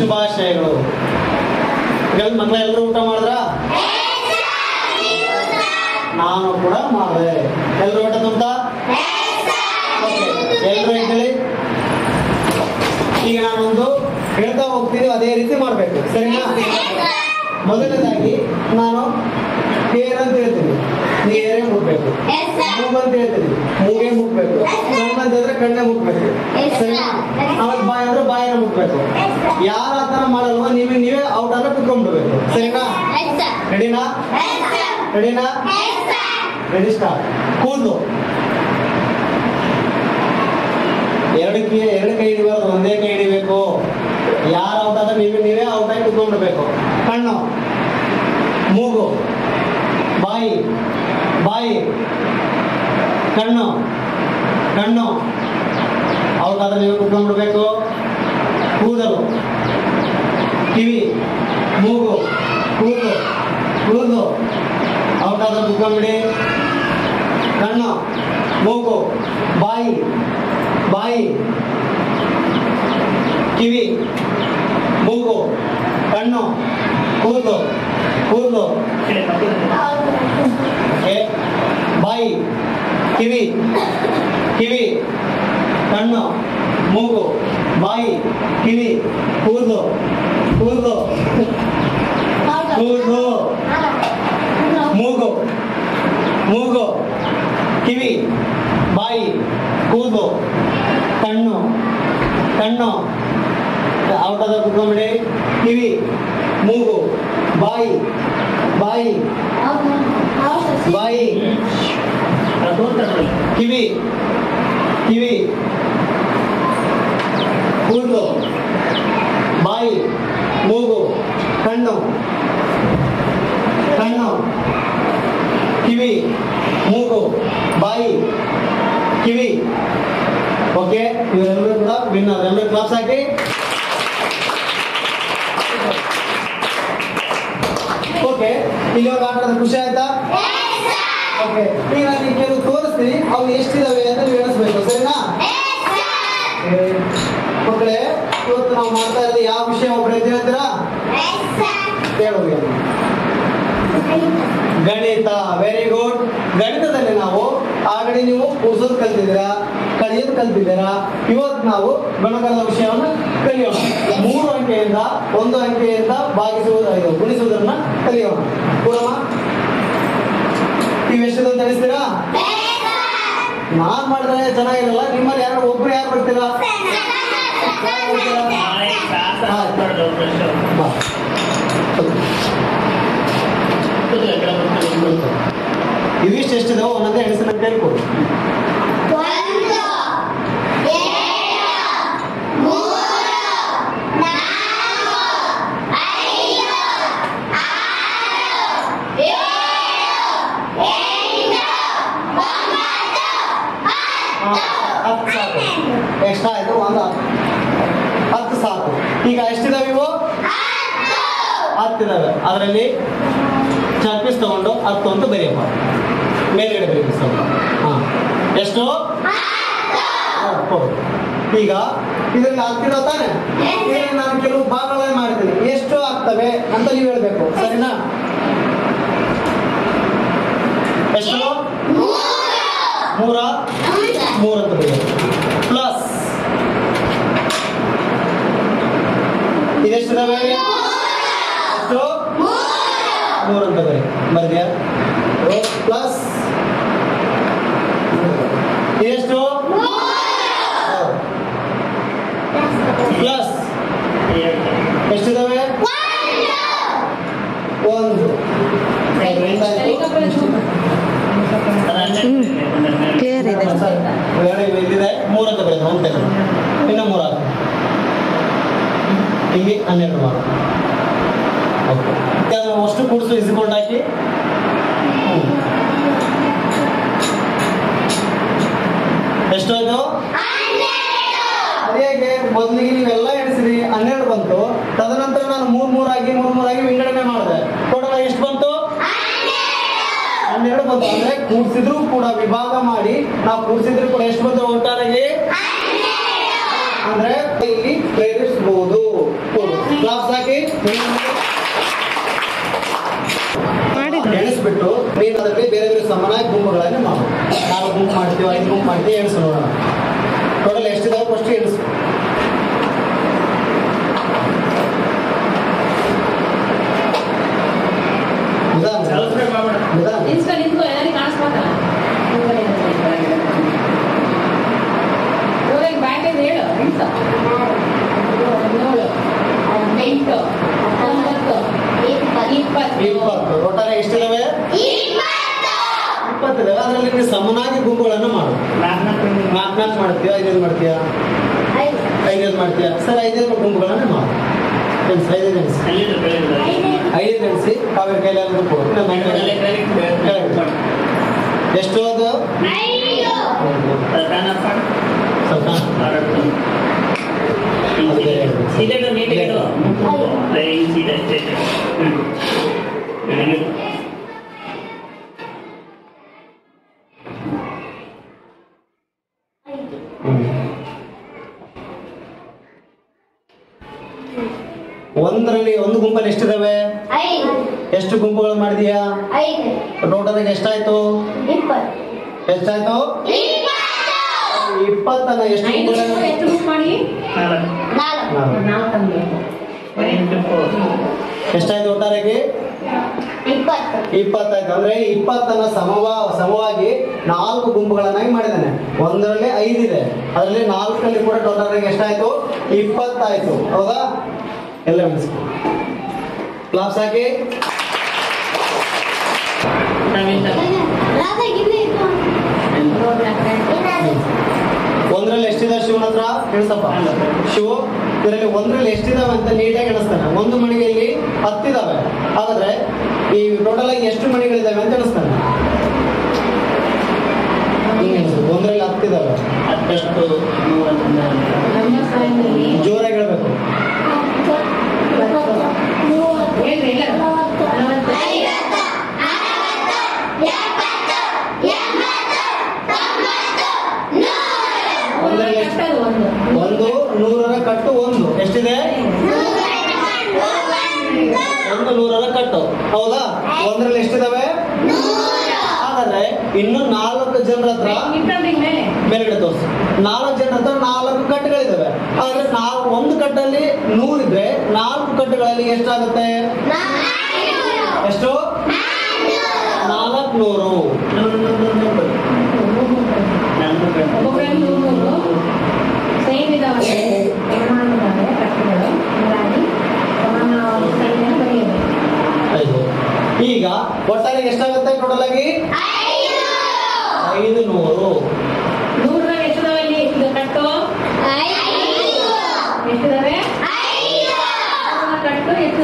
ಶುಭಾಶಯಗಳು ಈಗ ಮಕ್ಕಳೆಲ್ಲರೂ ಊಟ ಮಾಡಿದ್ರ ನಾನು ಕೂಡ ಮಾಡಿದೆ ಎಲ್ಲರೂ ಊಟ ತುಂಬ ಎಲ್ಲರೂ ಹೇಳಿ ಈಗ ನಾನೊಂದು ಹೇಳ್ತಾ ಹೋಗ್ತೀನಿ ಅದೇ ರೀತಿ ಮಾಡಬೇಕು ಸರಿನಾ ಮೊದಲನೇದಾಗಿ ನಾನು ಏರ್ ಅಂತ ಹೇಳ್ತೀನಿ ನೀರೇ ಮುಟ್ಬೇಕು ಮೂಗ್ ಅಂತ ಹೇಳ್ತೀನಿ ಮೂಗೇ ಮುಟ್ಬೇಕು ಕಣ್ಣು ಅಂತ ಹೇಳಿದ್ರೆ ಕಣ್ಣೇ ಮುಟ್ಬೇಕು ಸರಿನಾ ಆಮೇಲೆ ಬಾಯಿ ಅಂದ್ರೆ ಬಾಯಿನ ಮುಟ್ಬೇಕು ಯಾರ ಆ ಥರ ಮಾಡಲ್ವೋ ನೀವೇ ನೀವೇ ಔಟ್ ಆದ್ರೆ ಕುತ್ಕೊಂಡ್ಬಿಡ್ಬೇಕು ಸರಿನಾ ರೆಡಿನಾ ರೆಡಿನಾ ರೆಡಿ ಸ್ಟಾರ್ಟ್ ಕೂದಲು ಎರಡು ಕೈ ಎರಡು ಕೈ ಹಿಡಿಬಾರ್ದು ಒಂದೇ ಕೈ ಹಿಡಿಬೇಕು ಯಾರು ಔಟ್ ಆದ್ರೆ ನೀವೇ ನೀವೇ ಔಟ್ ಆಗಿ ಕುತ್ಕೊಂಡ್ಬಿಡ್ಬೇಕು ಕಣ್ಣು ಮೂಗು ಬಾಯಿ ಬಾಯಿ ಕಣ್ಣು ಕಣ್ಣು ಔಟ್ ಆದ್ರೆ ನೀವೇ ಕುತ್ಕೊಂಡ್ಬಿಡ್ಬೇಕು ಕೂದಲು ಕಿವಿ ಮೂಗು ಕೂದಲು ಕೂದಲು ಔಟ್ ಆದ್ರೆ ಕುತ್ಕೊಂಡ್ಬಿಡಿ ಕಣ್ಣು ಮೂಗು ಬಾಯಿ ಬಾಯಿ ಕಿವಿ ಮೂಗು ಕಣ್ಣು ಕೂದಲು ಕೂದಲು ಏ, ಬಾಯಿ ಕಿವಿ ಕಿವಿ ಕಣ್ಣು ಮೂಗು ಬಾಯಿ ಕಿವಿ ಕೂದಲು ಕೂದಲು ಕೂದಲು ಮೂಗು ಮೂಗು ಕಿವಿ ಬಾಯಿ ಕೂದಲು ಕಣ್ಣು ಕಣ್ಣು ಔಟ್ ಆದ ಕುತ್ಕೊಂಡ್ಬಿಡಿ ಕಿವಿ ಮೂಗು ಬಾಯಿ ಬಾಯಿ ಬಾಯಿ ಕಿವಿ ಕಿವಿ ಕೂದಲು ಬಾಯಿ ಮೂಗು ಕಣ್ಣು ಕಣ್ಣು ಕಿವಿ ಮೂಗು ಬಾಯಿ ಕಿವಿ ಓಕೆ ಇವರೆಲ್ಲರೂ ಕೂಡ ವಿನ್ನರ್ ಎಲ್ಲರೂ ಕ್ಲಾಸ್ ಹಾಕಿ ಓಕೆ ಇಲ್ಲಿವರೆಗೆ ಆಟ ಆಡೋದು ಖುಷಿ ಆಯ್ತಾ ಓಕೆ ಈಗ ನಾನು ನಿಮ್ಗೆ ಕೆಲವು ತೋರಿಸ್ತೀನಿ ಅವು ಎಷ್ಟಿದಾವೆ ಅಂತ ನೀವು ಎಣಿಸ್ಬೇಕು ಸರಿನಾ ಏ, ಮಕ್ಕಳೇ ಇವತ್ತು ನಾವು ಮಾಡ್ತಾ ಇರೋದು ಯಾವ ವಿಷಯ ಒಬ್ಬರು ಎದ್ದು ಹೇಳ್ತೀರಾ ಹೇಳೋದು ಗಣಿತ ವೆರಿ ಗುಡ್ ಗಣಿತದಲ್ಲಿ ನಾವು ಆಗಲೇ ನೀವು ಕೂರ್ಸೋದು ಕಲ್ತಿದ್ದೀರಾ ಕಲಿಯೋದು ಕಲ್ತಿದ್ದೀರಾ ಇವತ್ತು ನಾವು ಗಣಕದ ವಿಷಯವನ್ನು ಕಲಿಯೋಣ ಮೂರು ಅಂಕೆಯಿಂದ ಒಂದು ಅಂಕೆಯಿಂದ ಭಾಗಿಸುವುದು ಇದು ಗುಣಿಸುವುದನ್ನ ಕಲಿಯೋಣ ಕೂಡಮ್ಮ ನೀವು ಎಷ್ಟಿದೆ ಅಂತ ತಿಳಿಸ್ತೀರಾ ನಾನ್ ಮಾಡಿದ್ರೆ ಚೆನ್ನಾಗಿರಲ್ಲ ನಿಮ್ಮಲ್ಲಿ ಯಾರು ಒಬ್ರು ಯಾರು ಬರ್ತೀರಾ ಬಾ. ಇವಿಷ್ಟು ಎಷ್ಟಿದಾವೋ ಒಂದೊಂದೇ ಹೆಸರು ಅಂತ ಹೇಳ್ಕೊಡು ಹತ್ತು ಸಾಕು ಎಕ್ಸ್ಟ್ರಾ ಆಯ್ತು ಒಂದು ಹತ್ತು. ಹತ್ತು ಸಾಕು ಈಗ ಎಷ್ಟಿದಾವೆ ಇವು ಹತ್ತಿದಾವೆ ಅದರಲ್ಲಿ ಚಾಕ್ ಪೀಸ್ ತಗೊಂಡು ಹತ್ತು ಅಂತ ಬರೆಯಪ್ಪ ಮೇಲ್ಗಡೆ ಬರೀ ಪೀಸ್ ತಗೊಂಡು ಹಾಂ ಎಷ್ಟು ಹೌದು, ಹೌದು. ಈಗ ಇದರಲ್ಲಿ ಆಗ್ತಿರೋ ತಾನೆ ಈಗ ನಾನು ಕೆಲವು ಭಾಗಗಳನ್ನು ಮಾಡ್ತೀನಿ ಎಷ್ಟು ಆಗ್ತವೆ ಅಂತ ನೀವು ಹೇಳ್ಬೇಕು ಸರಿನಾ ಎಷ್ಟು ಮೂರ ಮೂರು ಅಂತ ಬರೆಯೋದು ಪ್ಲಸ್ ಇದೆಷ್ಟಿದಾವೆ ಎಷ್ಟು ಮೂರು ಅಂತ ಬರೀ ಬರ್ದ್ಯಾ ಪ್ಲಸ್ ಇದೆಷ್ಟು ಪ್ಲಸ್ ಎಷ್ಟಿದಾವೆ ಒಂದು ಕ್ಲಿಯರ್ ಇದೆ ಎರಡು ಇಲ್ಲಿದೆ ಮೂರು ಅಂತ ಬರೀತಾರೆ ಒಂದು ತೆಗೆದು ಇನ್ನು ಮೂರು ಹಾಕು ಹಿಂಗೆ ಹನ್ನೆರಡು ಮಾಡು ಓಕೆ ಅದನ್ನು ಅಷ್ಟು ಕೂಡಿಸು ಇಸ್ಕೊಂಡು ಹಾಕಿ ಹ್ಮ್. ಎಷ್ಟಾಯ್ತು ಅದೇಗೆ ಮೊದಲಿಗೆ ನೀವೆಲ್ಲ ಎಣಿಸಿರಿ ಹನ್ನೆರಡು ಬಂತು ತದನಂತರ ನಾನು ಮೂರ್ ಮೂರಾಗಿ ಮೂರ್ ಮೂರಾಗಿ ವಿಂಗಡಣೆ ಮಾಡಿದೆ ಟೋಟಲ್ ಎಷ್ಟು ಬಂತು ಹನ್ನೆರಡು ಬಂತು ಅಂದ್ರೆ ಕೂಡ್ಸಿದ್ರು ಕೂಡ ವಿಭಾಗ ಮಾಡಿ ನಾವು ಕೂಡ್ಸಿದ್ರು ಕೂಡ ಎಷ್ಟು ಬಂತು ಒಟ್ಟಾರೆಗೆ ಅಂದ್ರೆ ಇಲ್ಲಿ ಪ್ರೇರಿಸಬಹುದು ಕ್ಲಾಪ್ಸ್ ಹಾಕಿ ಎಣಿಸ್ಬಿಟ್ಟು ನೀನು ಅದರಲ್ಲಿ ಬೇರೆ ಬೇರೆ ಸಮನಾಗಿ ಗುಂಪುಗಳನ್ನು ಮಾಡು ನಾಲ್ಕು ಗುಂಪು ಮಾಡ್ತೀವಿ ಐದು ಗುಂಪು ಮಾಡ್ತೀವಿ ಎಣಿಸು ನೋಡೋಣ ಟೋಟಲ್ ಎಷ್ಟಿದಾವೆ ಫಸ್ಟ್ ಎಣಿಸು ನಿಧಾನ ನಿಧಾನ ನಿಂತ್ಕೊ ನಿಂತ್ಕೊ ಎಲ್ಲರಿಗೂ ಕಾಣಿಸ್ಬೇಕಲ್ಲ ಇವ್ರಿಗೆ ಬ್ಯಾಟೇಜ್ ಹೇಳು ನಿಂತು ಹದಿನೇಳು ಹದಿನೆಂಟು ಹತ್ತೊಂಬತ್ತು ಇಪ್ಪತ್ತು ಇಪ್ಪತ್ತು ಒಟ್ಟಾರೆ ಎಷ್ಟಿದಾವೆ ಇಪ್ಪತ್ತಿದಾವೆ ಅದರಲ್ಲಿ ನೀವು ಸಮನಾಗಿ ಗುಂಪುಗಳನ್ನು ಮಾಡು ನಾಲ್ಕು ನಾಲ್ಕು ಮಾಡ್ತೀಯ ಐದೈದು ಮಾಡ್ತೀಯ ಐದೈದು ಮಾಡ್ತೀಯ ಸರ್ ಐದೈದು ಗುಂಪುಗಳನ್ನು ಮಾಡು ಎಣಿಸು ಐದೈದು ಎಣಿಸು ಐದು ಎಣಿಸಿ ಕಾವೇರಿ ಕೈಲಿ ಕೊಡು ಎಷ್ಟು ಅದು ಸ್ವಲ್ಪ ಸೀದೆಡು ನೀಟಿಗೆಡು ಲೈನ್ ಸೀದೆ ಅಷ್ಟೇ ಹ್ಮ್ ನನಗೆ ಒಂದರಲ್ಲಿ ಒಂದು ಗುಂಪಲ್ಲಿ ಎಷ್ಟಿದಾವೆ ಎಷ್ಟು ಗುಂಪುಗಳು ಮಾಡಿದೀಯಾ ಟೋಟಲ್ ಎಷ್ಟಾಯ್ತು ಎಷ್ಟಾಯ್ತು ಇಪ್ಪತ್ತನ್ನ ಎಷ್ಟು ಐದು ಗುಂಪುಗಳನ್ನು ಎಷ್ಟು ಬುಕ್ ಮಾಡಿ ನಾಲ್ಕು ನಾಲ್ಕು. ನಾಲ್ಕು ಅನ್ಬೇಕು ಎಂಟು ಎಷ್ಟಾಯ್ತು ಒಟ್ಟಾರೆಗೆ ಇಪ್ಪತ್ತಾಯ್ತು ಅಂದ್ರೆ ಇಪ್ಪತ್ತನ್ನ ಸಮವ ಸಮವಾಗಿ ನಾಲ್ಕು ಗುಂಪುಗಳನ್ನಾಗಿ ಮಾಡಿದ್ದಾನೆ ಒಂದರಲ್ಲಿ ಐದಿದೆ ಅದರಲ್ಲಿ ನಾಲ್ಕಲ್ಲಿ ಕೂಡ ಟೋಟಲ್ ಆಗಿ ಎಷ್ಟಾಯ್ತು ಇಪ್ಪತ್ತಾಯ್ತು ಹೌದಾ ಎಲ್ಲ ಮೆಣಸು ಕ್ಲಾಸ್ ಹಾಕಿ ನಾವಿಂದ ಒಂದ್ರಲ್ಲಿ ಎಷ್ಟಿದೆ ಶಿವನ ಹತ್ರ ಎಣಿಸಪ್ಪ ಶಿವ ಇದರಲ್ಲಿ ಒಂದ್ರಲ್ಲಿ ಎಷ್ಟಿದಾವೆ ಅಂತ ನೀಟಾಗಿ ಎಣಿಸ್ತಾನೆ ಒಂದು ಮಣಿಗೆಯಲ್ಲಿ ಹತ್ತಿದಾವೆ ಹಾಗಾದ್ರೆ ಈ ಟೋಟಲ್ ಆಗಿ ಎಷ್ಟು ಮಣಿಗಳಿದಾವೆ ಅಂತ ಎಣಿಸ್ತಾನೆ ಹಿಂಗೆ ಎಣಿಸು. ಒಂದ್ರಲ್ಲಿ ಹತ್ತಿದಾವೆ ಹತ್ತಷ್ಟು ನೂರ ನಮ್ಮ ಸಾಲಿನಲ್ಲಿ ಜೋರಾಗಿ ಹೇಳ್ಬೇಕು ಹೇಳ್ರಿ ಎಲ್ಲ ನಲವತ್ತು. ಒಂದ್ರಲ್ಲಿ ಎಷ್ಟು ಕಟ್ಟದು ಒಂದು ಒಂದು ನೂರರ ಕಟ್ಟು ಒಂದು ಎಷ್ಟಿದೆ ಒಂದು ನೂರರ ಕಟ್ಟು ಹೌದಾ ಒಂದರಲ್ಲಿ ಎಷ್ಟಿದಾವೆ ಹಾಗಾದ್ರೆ ಇನ್ನು ನಾಲ್ಕು ಜನರ ಹತ್ರ ಇಟ್ಕೊಂಡ್ರಿ ಮೇಲೆ ಮೇಲ್ಗಡೆ ತೋರಿಸು ನಾಲ್ಕು ಜನರ ಹತ್ರ ನಾಲ್ಕು ಕಟ್ಟುಗಳಿದಾವೆ ಆದ್ರೆ ನಾಲ್ಕು ಒಂದು ಕಟ್ಟಲ್ಲಿ ನೂರಿದ್ರೆ ನಾಲ್ಕು ಕಟ್ಟುಗಳಲ್ಲಿ ಎಷ್ಟಾಗುತ್ತೆ ಎಷ್ಟು ನಾಲ್ಕು ನೂರು ಒಬ್ಬೊಬ್ಬರಲ್ಲಿ ನೂರು ನೂರು ಸೇಮ್ ಇದಾವೆ ಸಮಾನ ಇದಾವೆ ಕಟ್ಟುಗಳು ಹಾಗಾಗಿ ಸಮಾನ ಸಂಖ್ಯೆನ ಬರೆಯೋದು ಐದು ಈಗ ಒಟ್ಟಾರೆ ಎಷ್ಟಾಗುತ್ತೆ ಟೋಟಲ್ ಆಗಿ ಐದು ನೂರು ನೂರರಾಗ ಎಷ್ಟಿದಾವೆ ಇಲ್ಲಿ ಇದು ಕಟ್ಟು ಎಷ್ಟಿದಾವೆ ನೂರರ ಕಟ್ಟು ಎಷ್ಟು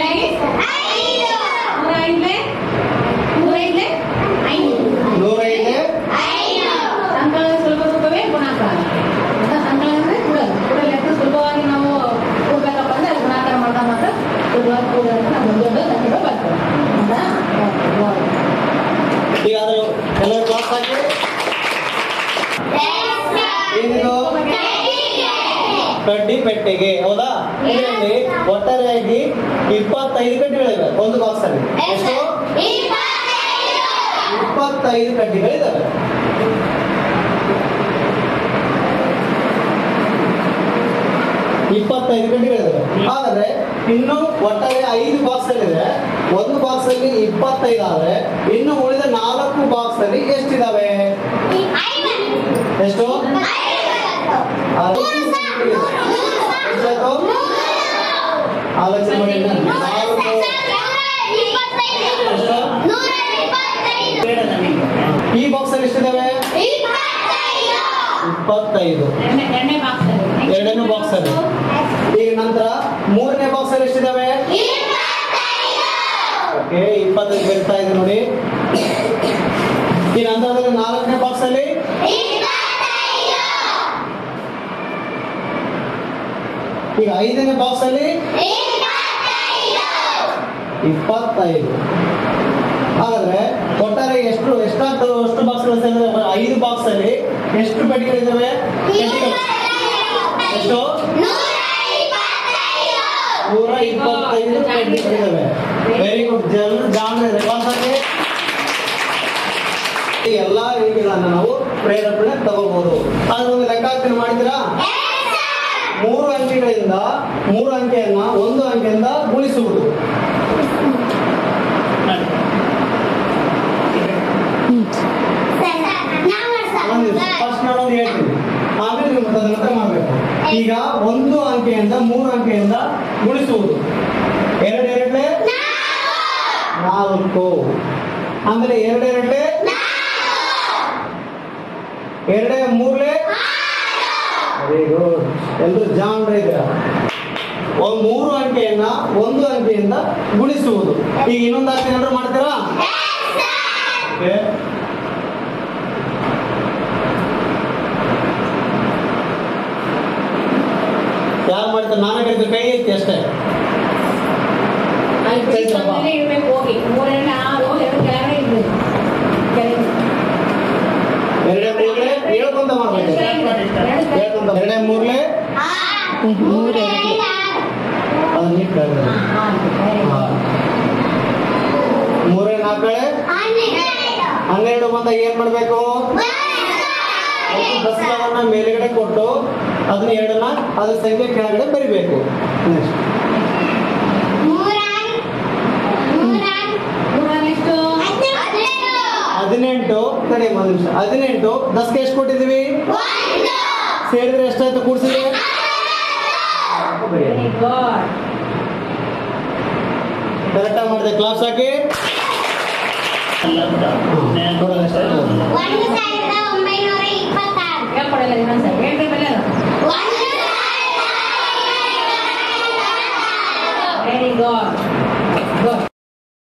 ನೂರ ಐದ್ಲೆ ನೂರ ಐದ್ಲೆ ಐದು ನೂರ ಐದು ಸಂಕಲನ ಸುಲಭ ರೂಪವೇ ಗುಣಾಕಾರ ಅಂತ ಸಂಕಲನ ಅಂದ್ರೆ ಕೂಡಲು ಕೂಡಲು ಲೆಕ್ಕ ಸುಲಭವಾಗಿ ನಾವು ಕೂಡ್ಬೇಕಪ್ಪ ಅಂದ್ರೆ ಅದು ಗುಣಾಕಾರ ಮಾಡ್ತಾ ಮಾತ್ರ ಸುಲಭವಾಗಿ ಕೂಡಲು ನಮ್ಗೆ ದೊಡ್ಡ ಸಂಖ್ಯೆಗಳು ಬರ್ತವೆ ಹೌದಾ? ಈಗ ಅದು ಎಲ್ಲರೂ ಕ್ಲಾಸ್ ಹಾಕಿ ಏನಿದು ಕಡ್ಡಿ ಪೆಟ್ಟಿಗೆ ಹೌದಾ ಇದರಲ್ಲಿ ಒಟ್ಟಾರೆಯಾಗಿ ಇಪ್ಪತ್ತೈದು ಕಡ್ಡಿಗಳಿವೆ ಒಂದು ಬಾಕ್ಸ್ ಅಲ್ಲಿ ಎಷ್ಟು ಇಪ್ಪತ್ತೈದು ಕಡ್ಡಿಗಳಿದಾವೆ ಇಪ್ಪತ್ತೈದು ಕಡ್ಡಿಗಳಿದಾವೆ ಹಾಗಾದ್ರೆ ಇನ್ನು ಒಟ್ಟಾರೆ ಐದು ಬಾಕ್ಸ್ ಅಲ್ಲಿ ಇದೆ ಒಂದು ಬಾಕ್ಸ್ ಅಲ್ಲಿ ಇಪ್ಪತ್ತೈದು ಆದ್ರೆ ಇನ್ನು ಉಳಿದ ನಾಲ್ಕು ಬಾಕ್ಸ್ ಅಲ್ಲಿ ಎಷ್ಟಿದಾವೆ ಎಷ್ಟು ಆರು. ಎಷ್ಟಾಯ್ತು? ಆಲೋಚನೆ ಮಾಡಿ ನಾಲ್ಕು ಬೇಡ ನನಗೆ ಈ ಬಾಕ್ಸ್ ಅಲ್ಲಿ ಎಷ್ಟಿದಾವೆ ಇಪ್ಪತ್ತೈದು ಎರಡನೇ ಎರಡನೇ ಬಾಕ್ಸ್ ಅಲ್ಲಿ ಎರಡನೇ ಬಾಕ್ಸ್ ಅಲ್ಲಿ ಈಗ ನಂತರ ಮೂರನೇ ಬಾಕ್ಸ್ ಅಲ್ಲಿ ಎಷ್ಟಿದಾವೆ ಓಕೆ ಇಪ್ಪತ್ತೈದು ಬರ್ತಾ ಇದೆ ನೋಡಿ ಈ ನಂತರದಲ್ಲಿ ನಾಲ್ಕನೇ ಬಾಕ್ಸ್ ಅಲ್ಲಿ ಈಗ ಐದನೇ ಬಾಕ್ಸ್ ಅಲ್ಲಿ ಇಪ್ಪತ್ತೈದು ಹಾಗಾದ್ರೆ ಒಟ್ಟಾರೆ ಎಷ್ಟು ಎಷ್ಟಾಗ್ತದೆ ಎಷ್ಟು ಬಾಕ್ಸ್ಗಳು ಸೇರಿದ್ರೆ ಐದು ಬಾಕ್ಸ್ ಅಲ್ಲಿ ಎಷ್ಟು ಪೆಟ್ಟಿಗೆಗಳಿದ್ದಾವೆ ಪೆಟ್ಟಿಗೆಗಳು ಎಷ್ಟು ನೂರ ಇಪ್ಪತ್ತೈದು ಇದ್ದಾವೆ ವೆರಿ ಗುಡ್ ಜಲ್ ಜಾನ್ರೆ ರೆಕಾರ್ಡ್ಗೆ ಈ ಎಲ್ಲಾ ರೀತಿಗಳನ್ನ ನಾವು ಪ್ರೇರೇಪಣೆ ತಗೋಬಹುದು ಅದೊಂದು ಲೆಕ್ಕಾಚಾರ ಮಾಡಿದ್ರಾ ಮೂರು ಅಂಕೆಗಳಿಂದ ಮೂರು ಅಂಕೆಯನ್ನ ಒಂದು ಅಂಕೆಯಿಂದ ಗುಣಿಸುವುದು ಫಸ್ಟ್ ನೋಡೋದು ಹೇಳ್ತೀನಿ ಆಮೇಲೆ ನೀವು ತದನಂತರ ಮಾಡಬೇಕು ಈಗ ಒಂದು ಅಂಕೆಯಿಂದ ಮೂರು ಅಂಕೆಯಿಂದ ಗುಣಿಸುವುದು ಎರಡು ಎರಡೇ ನಾಲ್ಕು ಆಮೇಲೆ ಎರಡು ಎರಡೇ ಎರಡೇ ಮೂರಲೇ ವೆರಿ ಗುಡ್ ಎಲ್ಲರೂ ಜಾಣ್ರ ಇದ್ರ ಒಂದು ಮೂರು ಅಂಕೆಯನ್ನ ಒಂದು ಅಂಕೆಯಿಂದ ಗುಣಿಸುವುದು ಈಗ ಇನ್ನೊಂದು ಅಂಕೆ ಏನಾದ್ರು ಮಾಡ್ತೀರಾ Okay. ಯಾರು ಮಾಡ್ತಾರೆ ನಾನೇ ಕರಿತೀನಿ ಕೈ ಎತ್ತಿ ಅಷ್ಟೇ ಅಲ್ಲಿ ಬಿಡಿ ಬಂದ್ಮೇಲೆ ಇಡ್ಬೇಕು ಹೋಗಿ ಮೂರರಿಂದ ಆರು ಎರಡು ಕೆಳಗಡೆ ಇಡ್ಬೇಕು ಕೆಳಗೆ ಎರಡೇ ಮೂರಲೇ ಹೇಳ್ಕೊಂತ ಮಾಡ್ಬೇಕು ಹೇಳ್ಕೊಂತ ಎರಡೇ ಮೂರಲೇ ಅದನ್ನ ನೀಟ್ ಹಾ, ಹಾ, very good. ಮೂರೇ ನಾಲ್ಕಳೆ ಹನ್ನೆರಡು ಬಂದಾಗ ಏನ್ ಮಾಡ್ಬೇಕು ದಸರಾವನ್ನ ಮೇಲ್ಗಡೆ ಕೊಟ್ಟು ಅದನ್ನ ಎರಡನ್ನ ಅದ್ರ ಸಂಖ್ಯೆ ಕೆಳಗಡೆ ಬರಿಬೇಕು ನೆಕ್ಸ್ಟ್ ಮೂರ next. ಹದಿನೆಂಟು ಕಡೆ ಒಂದು ನಿಮಿಷ ಹದಿನೆಂಟು ದಸ್ಗೆ ಎಷ್ಟು ಕೊಟ್ಟಿದೀವಿ ಸೇರಿದ್ರೆ ಎಷ್ಟಾಯ್ತು ಕೂಡಿಸಿದ್ರೆ Very good. ಕರೆಕ್ಟಾಗಿ ಮಾಡಿದೆ ಕ್ಲಾಸ್ ಹಾಕಿ ಹೇಳ್ಕೊಡಲ್ಲ ಇನ್ನೊಂದ್ಸರಿ ಹೇಳ್ರಿ ಮೇಲೆ ವೆರಿ ಗುಡ್